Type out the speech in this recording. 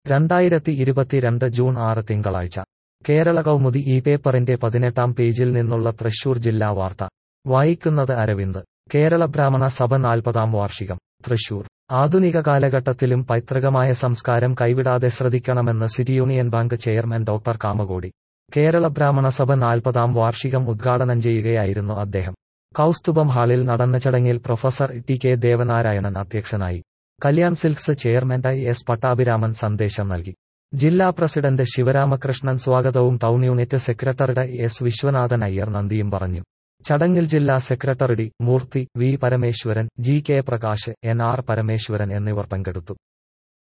രണ്ടായിരത്തി ഇരുപത്തിരണ്ട് ജൂൺ ആറ് തിങ്കളാഴ്ച കേരള കൗമുദി ഈ പേപ്പറിന്റെ പതിനെട്ടാം പേജിൽ നിന്നുള്ള തൃശൂർ ജില്ലാ വാർത്ത വായിക്കുന്നത് അരവിന്ദ് കേരള ബ്രാഹ്മണ സഭ നാൽപ്പതാം വാർഷികം തൃശൂർ ആധുനിക കാലഘട്ടത്തിലും പൈതൃകമായ സംസ്കാരം കൈവിടാതെ ശ്രദ്ധിക്കണമെന്ന് city union bank chairman doctor Kamakoti Kerala Brahmana Sabha നാൽപ്പതാം വാർഷികം ഉദ്ഘാടനം ചെയ്യുകയായിരുന്നു അദ്ദേഹം കൗസ്തുഭം ഹാളിൽ നടന്ന ചടങ്ങിൽ പ്രൊഫസർ ടി കെ ദേവനാരായണൻ അധ്യക്ഷനായി Kalyan silks chairman I S Pattabhiraman സന്ദേശം നൽകി ജില്ലാ പ്രസിഡന്റ് ശിവരാമകൃഷ്ണൻ സ്വാഗതവും town unit secretary S Viswanathan Iyer നന്ദിയും പറഞ്ഞു ചടങ്ങിൽ ജില്ലാ secretary Murthy V Parameswaran G K Prakash N R Parameswaran എന്നിവർ പങ്കെടുത്തു